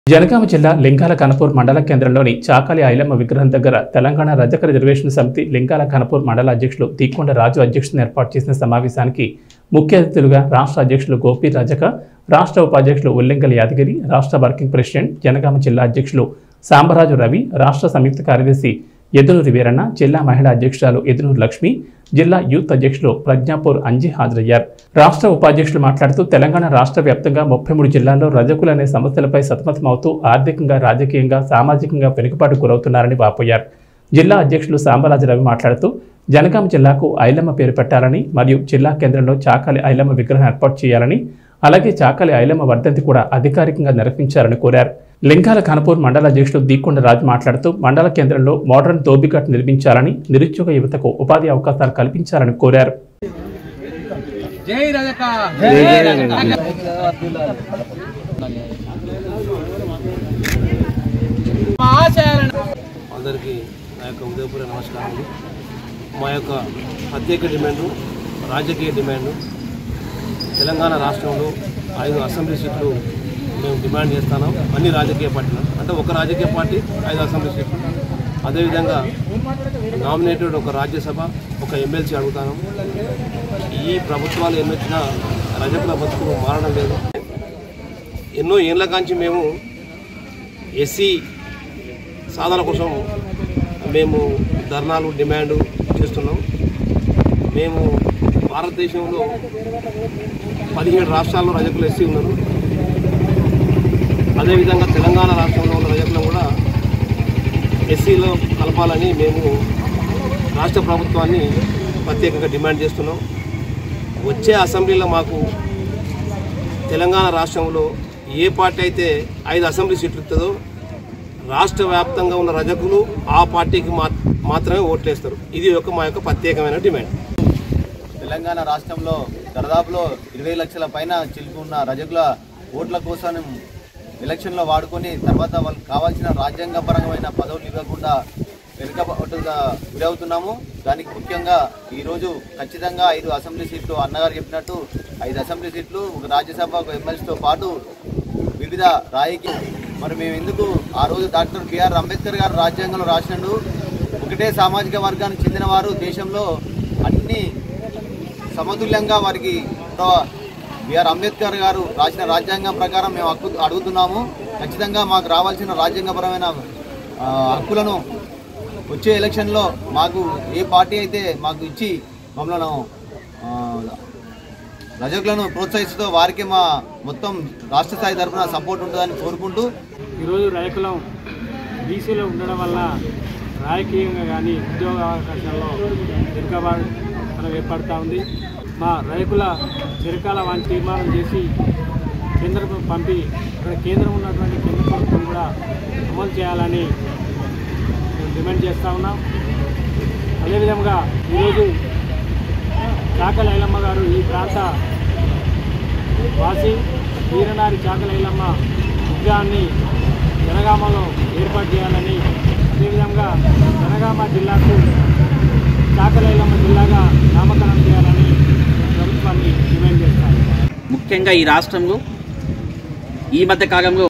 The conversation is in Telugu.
జనగామ జిల్లా లింగాల కనపూర్ మండల కేంద్రంలోని చాకాలి ఐలమ్మ విగ్రహం దగ్గర తెలంగాణ రజక రిజర్వేషన్ సమితి లింగాల కనపూర్ మండల అధ్యక్షులు తీకొండ రాజు అధ్యక్షతన ఏర్పాటు చేసిన సమావేశానికి ముఖ్య అతిథులుగా రాష్ట్ర అధ్యక్షులు గోపి రజక రాష్ట్ర ఉపాధ్యక్షులు ఉల్లింగల్ యాదగిరి రాష్ట్ర వర్కింగ్ ప్రెసిడెంట్ జనగామ జిల్లా అధ్యక్షులు సాంబరాజు రవి రాష్ట్ర సంయుక్త కార్యదర్శి ఎదునూరి వీరన్న జిల్లా మహిళా అధ్యక్షురాలు ఎదునూరు లక్ష్మి జిల్లా యూత్ అధ్యక్షులు ప్రజ్ఞాపూర్ అంజీ హాజరయ్యారు రాష్ట్ర ఉపాధ్యక్షులు మాట్లాడుతూ తెలంగాణ రాష్ట్ర వ్యాప్తంగా ముప్పై మూడు జిల్లాల్లో రజకులు అనే సమస్యలపై సతమతమవుతూ ఆర్థికంగా రాజకీయంగా సామాజికంగా వెనుకబాటు గురవుతున్నారని వాపోయారు జిల్లా అధ్యక్షులు సాంబరాజు రవి మాట్లాడుతూ జనగాం జిల్లాకు ఐలమ్మ పేరు పెట్టాలని మరియు జిల్లా కేంద్రంలో చాకాలి ఐలమ్మ విగ్రహం ఏర్పాటు చేయాలని అలాగే చాకలి ఐలమ్మ వర్ధంతి కూడా అధికారికంగా నిర్వహించాలని కోరారు లింగాల ఖానపూర్ మండల అధ్యక్షుడు దీకొండ రాజు మాట్లాడుతూ మండల కేంద్రంలో మోడర్న్ దోబిఘట్ నిర్మించాలని నిరుద్యోగ యువతకు ఉపాధి అవకాశాలు కల్పించాలని కోరారు జై రజక మా ఆశయాలను అందరికీ నా యొక్క ఉదయపూర్వ నమస్కారాలు మా యొక్క ప్రత్యేక డిమాండు రాజకీయ డిమాండు తెలంగాణ రాష్ట్రంలో ఐదు అసెంబ్లీ సీట్లు మేము డిమాండ్ చేస్తున్నాం అన్ని రాజకీయ పార్టీలు అంటే ఒక రాజకీయ పార్టీ ఐదు అసెంబ్లీ సీట్లు అదేవిధంగా నామినేటెడ్ ఒక రాజ్యసభ ఒక ఎమ్మెల్సీ అడుగుతాను ఈ ప్రభుత్వాలు ఎన్నొచ్చినా రజకుల బతుకులు మారడం లేదు ఎన్నో ఏళ్ళ కాంచి మేము ఎస్సీ సాధన కోసం మేము ధర్నాలు డిమాండ్ చేస్తున్నాం మేము భారతదేశంలో పదిహేడు రాష్ట్రాల్లో రజకులు ఎస్సీ ఉన్నారు అదేవిధంగా తెలంగాణ రాష్ట్రంలో ఉన్న రజకులను కూడా ఎస్సీలో కలపాలని మేము రాష్ట్ర ప్రభుత్వాన్ని ప్రత్యేకంగా డిమాండ్ చేస్తున్నాం వచ్చే అసెంబ్లీలో మాకు తెలంగాణ రాష్ట్రంలో ఏ పార్టీ అయితే ఐదు అసెంబ్లీ సీట్లు ఇస్తుందో రాష్ట్ర వ్యాప్తంగా ఉన్న రజకులు ఆ పార్టీకి మా మాత్రమే ఓట్లేస్తారు ఇది ఒక మా యొక్క ప్రత్యేకమైన డిమాండ్ తెలంగాణ రాష్ట్రంలో దాదాపులో ఇరవై లక్షల పైన చిలుకు ఉన్న రజకుల ఓట్ల కోసం ఎలక్షన్లో వాడుకొని తర్వాత వాళ్ళకి కావాల్సిన రాజ్యాంగపరమైన పదవులు ఇవ్వకుండా వెనుకబట్టుగా గురవుతున్నాము దానికి ముఖ్యంగా ఈరోజు ఖచ్చితంగా ఐదు అసెంబ్లీ సీట్లు అన్నగారు చెప్పినట్టు ఐదు అసెంబ్లీ సీట్లు ఒక రాజ్యసభ ఒక ఎమ్మెల్సీతో పాటు వివిధ రాయికి మరి మేము ఎందుకు ఆ రోజు డాక్టర్ బిఆర్ అంబేద్కర్ గారు రాజ్యాంగంలో రాసినాడు ఒకటే సామాజిక వర్గానికి చెందిన వారు దేశంలో అన్ని సమతుల్యంగా వారికి బిఆర్ అంబేద్కర్ గారు రాసిన రాజ్యాంగం ప్రకారం మేము హక్కు అడుగుతున్నాము ఖచ్చితంగా మాకు రావాల్సిన రాజ్యాంగపరమైన ఆ, హక్కులను వచ్చే ఎలక్షన్లో మాకు ఏ పార్టీ అయితే మాకు ఇచ్చి మమ్మల్ని ఆ, రజకులను ప్రోత్సహిస్తూ వారికి మా మొత్తం రాష్ట్ర స్థాయి తరఫున సపోర్ట్ ఉంటుందని కోరుకుంటూ ఈరోజు రైతులం బీసీలో ఉండడం వల్ల రాజకీయంగా కానీ ఉద్యోగ అవకాశాల్లో వెనుకబాటు ఏర్పడుతూ ఉంది మా రైతుల చిరకాల వాని తీర్మానం చేసి కేంద్రం పంపి ఇక్కడ కేంద్రం ఉన్నటువంటి కేంద్ర ప్రభుత్వం కూడా అమలు చేయాలని మేము డిమాండ్ చేస్తూ ఉన్నాం అదేవిధంగా ఈరోజు చాకల ఐలమ్మ గారు ఈ ప్రాంత వాసి వీరనారి చాకల ఐలమ్మ విగ్రహాన్ని జనగామలో ఏర్పాటు చేయాలని అదేవిధంగా జనగామ జిల్లాకు చాకల ఐలమ్మ జిల్లాగా నామకరణం చేయాలని ప్రభుత్వాన్ని డిమాండ్ చేస్తారు ముఖ్యంగా ఈ రాష్ట్రంలో ఈ మధ్య కాలంలో